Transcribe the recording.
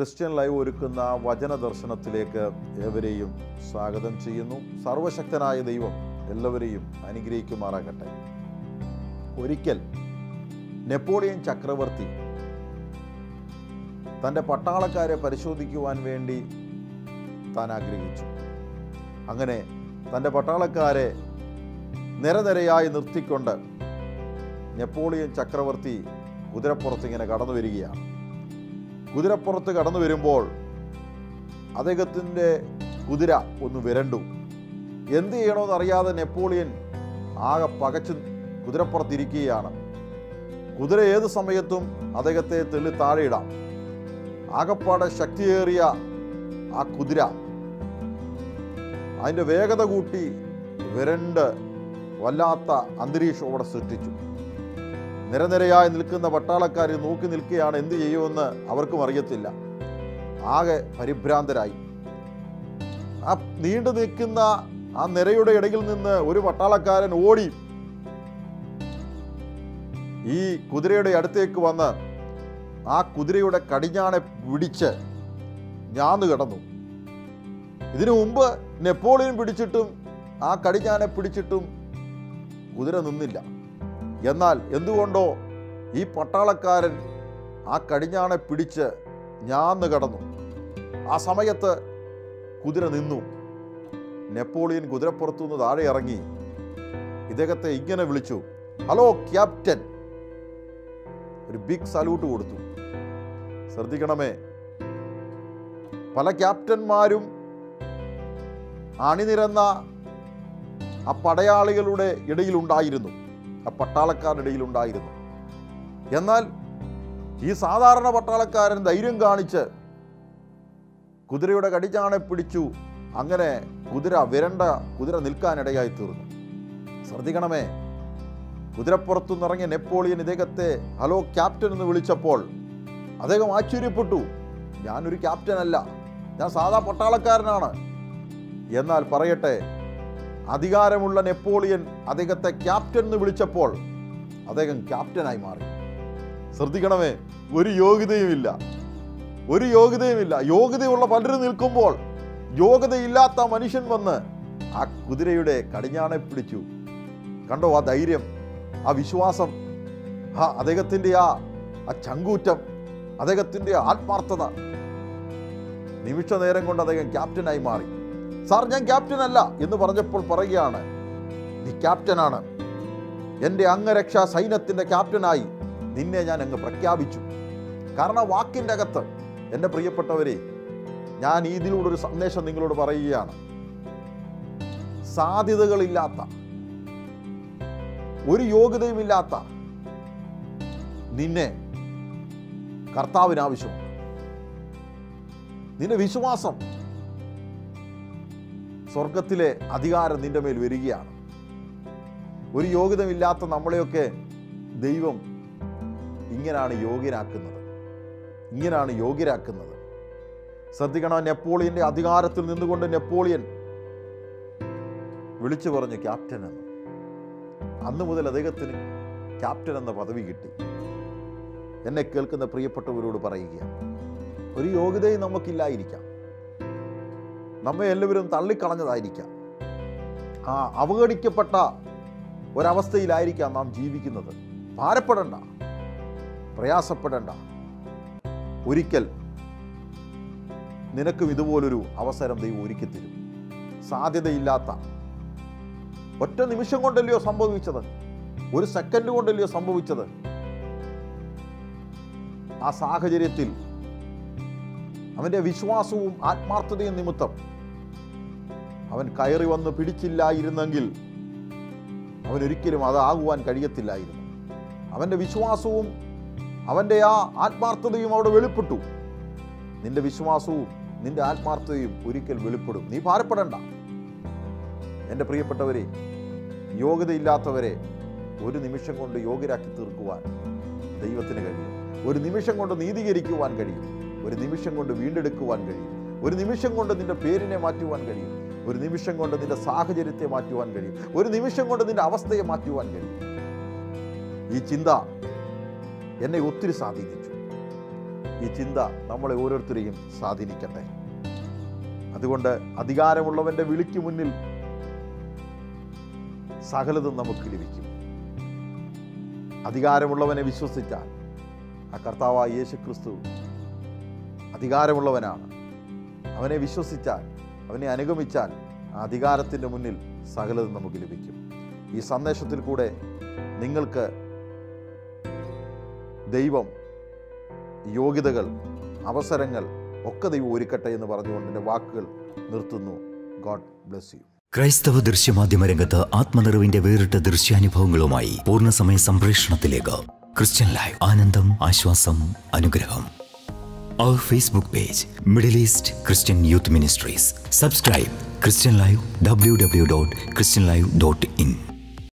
Christian live ഒരുക്കുന്ന വചന ദർശനത്തിലേക്ക് ഏവരെയും സ്വാഗതം ചെയ്യുന്നു സർവശക്തനായ ദൈവം എല്ലാവരെയും അനുഗ്രഹിക്കുമാറാകട്ടെ ഒരിക്കൽ നെപ്പോളിയൻ ചക്രവർത്തി തൻ്റെ പട്ടാളക്കാരെ പരിശോധിക്കുവാൻ വേണ്ടി താൻ ആഗ്രഹിച്ചു അങ്ങനെ തൻ്റെ പട്ടാളക്കാരെ നിരനിരയായി നിർത്തിക്കൊണ്ട് നെപ്പോളിയൻ ചക്രവർത്തി കുതിരപ്പുറത്ത് ഇങ്ങനെ കടന്നു വരികയാണ് കുതിരപ്പുറത്ത് കടന്നു വരുമ്പോൾ അദ്ദേഹത്തിൻ്റെ കുതിര ഒന്ന് വിരണ്ടു എന്ത് ചെയ്യണമെന്ന് അറിയാതെ നെപ്പോളിയൻ ആകെ പകച്ച് കുതിരപ്പുറത്തിരിക്കുകയാണ് കുതിര ഏത് സമയത്തും അദ്ദേഹത്തെ തെള്ളി താഴെയിടാം ആകപ്പാടെ ശക്തിയേറിയ ആ കുതിര അതിൻ്റെ വേഗത കൂട്ടി വിരണ്ട് വല്ലാത്ത അന്തരീക്ഷം അവിടെ സൃഷ്ടിച്ചു നിരനിരയായി നിൽക്കുന്ന പട്ടാളക്കാർ നോക്കി നിൽക്കുകയാണ് എന്ത് ചെയ്യുമെന്ന് അവർക്കും അറിയത്തില്ല ആകെ പരിഭ്രാന്തരായി ആ നീണ്ടു നിൽക്കുന്ന ആ നിരയുടെ ഇടയിൽ നിന്ന് ഒരു പട്ടാളക്കാരൻ ഓടി ഈ കുതിരയുടെ അടുത്തേക്ക് വന്ന് ആ കുതിരയുടെ കടിഞ്ഞാണെ പിടിച്ച് ഞാന്ന് കിടന്നു ഇതിനു മുമ്പ് നെപ്പോളിയൻ പിടിച്ചിട്ടും ആ കടിഞ്ഞാനെ പിടിച്ചിട്ടും കുതിര നിന്നില്ല എന്നാൽ എന്തുകൊണ്ടോ ഈ പട്ടാളക്കാരൻ ആ കടിഞ്ഞാണെ പിടിച്ച് ഞാന്ന് കടന്നു ആ സമയത്ത് കുതിര നിന്നു നെപ്പോളിയൻ കുതിരപ്പുറത്തുനിന്ന് താഴെ ഇറങ്ങി ഇദ്ദേഹത്തെ ഇങ്ങനെ വിളിച്ചു ഹലോ ക്യാപ്റ്റൻ ഒരു ബിഗ് സല്യൂട്ട് കൊടുത്തു ശ്രദ്ധിക്കണമേ പല ക്യാപ്റ്റന്മാരും അണിനിരന്ന ആ പടയാളികളുടെ ഇടയിലുണ്ടായിരുന്നു ആ പട്ടാളക്കാരുടെ ഇടയിലുണ്ടായിരുന്നു എന്നാൽ ഈ സാധാരണ പട്ടാളക്കാരൻ ധൈര്യം കാണിച്ച് കുതിരയുടെ കടിച്ചാണെ പിടിച്ചു അങ്ങനെ കുതിര വിരണ്ട കുതിര നിൽക്കാനിടയായി തീർന്നു ശ്രദ്ധിക്കണമേ കുതിരപ്പുറത്തുനിന്നിറങ്ങിയ നെപ്പോളിയൻ ഇദ്ദേഹത്തെ ഹലോ ക്യാപ്റ്റൻ എന്ന് വിളിച്ചപ്പോൾ അദ്ദേഹം ആശ്ചര്യപ്പെട്ടു ഞാനൊരു ക്യാപ്റ്റൻ അല്ല ഞാൻ സാധാ പട്ടാളക്കാരനാണ് എന്നാൽ പറയട്ടെ അധികാരമുള്ള നെപ്പോളിയൻ അദ്ദേഹത്തെ ക്യാപ്റ്റൻ എന്ന് വിളിച്ചപ്പോൾ അദ്ദേഹം ക്യാപ്റ്റനായി മാറി ശ്രദ്ധിക്കണമേ ഒരു യോഗ്യതയുമില്ല ഒരു യോഗ്യതയുമില്ല യോഗ്യതയുള്ള പലരും നിൽക്കുമ്പോൾ യോഗ്യതയില്ലാത്ത മനുഷ്യൻ വന്ന് ആ കുതിരയുടെ കടിഞ്ഞാണെ പിടിച്ചു കണ്ടോ ആ ധൈര്യം ആ വിശ്വാസം ആ അദ്ദേഹത്തിൻ്റെ ആ ആ ചങ്കൂറ്റം അദ്ദേഹത്തിൻ്റെ ആത്മാർത്ഥത നിമിഷ നേരം കൊണ്ട് അദ്ദേഹം ക്യാപ്റ്റനായി മാറി സാർ ഞാൻ ക്യാപ്റ്റൻ അല്ല എന്ന് പറഞ്ഞപ്പോൾ പറയുകയാണ് നീ ക്യാപ്റ്റനാണ് എൻ്റെ അംഗരക്ഷാ സൈന്യത്തിൻ്റെ ക്യാപ്റ്റനായി നിന്നെ ഞാൻ അങ്ങ് പ്രഖ്യാപിച്ചു കാരണം വാക്കിൻ്റെ അകത്ത് എൻ്റെ പ്രിയപ്പെട്ടവരെ ഞാൻ ഇതിലൂടെ ഒരു സന്ദേശം നിങ്ങളോട് പറയുകയാണ് സാധ്യതകളില്ലാത്ത ഒരു യോഗ്യതയുമില്ലാത്ത നിന്നെ കർത്താവിന് ആവശ്യമുണ്ട് നിന്റെ വിശ്വാസം സ്വർഗത്തിലെ അധികാരം നിന്റെ മേൽ വരികയാണ് ഒരു യോഗ്യതമില്ലാത്ത നമ്മളെയൊക്കെ ദൈവം ഇങ്ങനാണ് യോഗ്യരാക്കുന്നത് ഇങ്ങനാണ് യോഗ്യരാക്കുന്നത് ശ്രദ്ധിക്കണം നെപ്പോളിയന്റെ അധികാരത്തിൽ നിന്നുകൊണ്ട് നെപ്പോളിയൻ വിളിച്ചു പറഞ്ഞു ക്യാപ്റ്റൻ എന്ന് അന്ന് മുതൽ അദ്ദേഹത്തിന് ക്യാപ്റ്റൻ എന്ന പദവി കിട്ടി എന്നെ കേൾക്കുന്ന പ്രിയപ്പെട്ടവരോട് പറയുക ഒരു യോഗ്യതയും നമുക്കില്ലായിരിക്കാം നമ്മെ എല്ലാവരും തള്ളിക്കളഞ്ഞതായിരിക്കാം ആ അവഗണിക്കപ്പെട്ട ഒരവസ്ഥയിലായിരിക്കാം നാം ജീവിക്കുന്നത് ഭാരപ്പെടണ്ട പ്രയാസപ്പെടണ്ട ഒരിക്കൽ നിനക്കും ഇതുപോലൊരു അവസരം ദൈവം ഒരുക്കി തരും സാധ്യതയില്ലാത്ത ഒറ്റ നിമിഷം കൊണ്ടല്ലയോ സംഭവിച്ചത് ഒരു സെക്കൻഡ് കൊണ്ടല്ലയോ സംഭവിച്ചത് ആ സാഹചര്യത്തിൽ അവൻ്റെ വിശ്വാസവും ആത്മാർത്ഥതയും നിമിത്തം അവൻ കയറി വന്ന് പിടിച്ചില്ലായിരുന്നെങ്കിൽ അവൻ ഒരിക്കലും അതാകുവാൻ കഴിയത്തില്ലായിരുന്നു അവൻ്റെ വിശ്വാസവും അവൻ്റെ ആ ആത്മാർത്ഥതയും അവിടെ വെളിപ്പെട്ടു നിന്റെ വിശ്വാസവും നിന്റെ ആത്മാർത്ഥതയും ഒരിക്കൽ വെളിപ്പെടും നീ ഭാരപ്പെടണ്ട എൻ്റെ പ്രിയപ്പെട്ടവരെ യോഗ്യതയില്ലാത്തവരെ ഒരു നിമിഷം കൊണ്ട് യോഗ്യരാക്കി തീർക്കുവാൻ ദൈവത്തിന് കഴിയും ഒരു നിമിഷം കൊണ്ട് നീതീകരിക്കുവാൻ കഴിയും ഒരു നിമിഷം കൊണ്ട് വീണ്ടെടുക്കുവാൻ കഴിയും ഒരു നിമിഷം കൊണ്ട് നിന്റെ പേരിനെ മാറ്റുവാൻ കഴിയും ഒരു നിമിഷം കൊണ്ട് നിന്റെ സാഹചര്യത്തെ മാറ്റുവാൻ കഴിയും ഒരു നിമിഷം കൊണ്ട് നിന്റെ അവസ്ഥയെ മാറ്റുവാൻ കഴിയും ഈ ചിന്ത എന്നെ ഒത്തിരി സ്വാധീനിച്ചു ഈ ചിന്ത നമ്മളെ ഓരോരുത്തരെയും സ്വാധീനിക്കട്ടെ അതുകൊണ്ട് അധികാരമുള്ളവൻ്റെ വിളിക്ക് മുന്നിൽ സകലതും നമുക്ക് ലഭിക്കും അധികാരമുള്ളവനെ വിശ്വസിച്ചാൽ ആ കർത്താവായ യേശു ക്രിസ്തു അധികാരമുള്ളവനാണ് അവനെ വിശ്വസിച്ചാൽ അവനെ അനുഗമിച്ചാൽ ആ അധികാരത്തിൻ്റെ മുന്നിൽ സകലതും നമുക്ക് ലഭിക്കും ഈ സന്ദേശത്തിൽ കൂടെ നിങ്ങൾക്ക് ദൈവം യോഗ്യതകൾ അവസരങ്ങൾ ഒക്കെ ദൈവം ഒരുക്കട്ടെ എന്ന് പറഞ്ഞുകൊണ്ട് എൻ്റെ വാക്കുകൾ നിർത്തുന്നു ഗോഡ് ബ്ലെസ് യു ക്രൈസ്തവ ദൃശ്യമാധ്യമ രംഗത്ത് ആത്മനിറവിന്റെ വേറിട്ട ദൃശ്യാനുഭവങ്ങളുമായി പൂർണ്ണസമയ സംപ്രേഷണത്തിലേക്ക് ക്രിസ്ത്യൻ ലൈവ് ആനന്ദം ആശ്വാസം അനുഗ്രഹം അവർ Facebook page Middle East Christian youth ministries subscribe Christian live W W dot Christian live dot in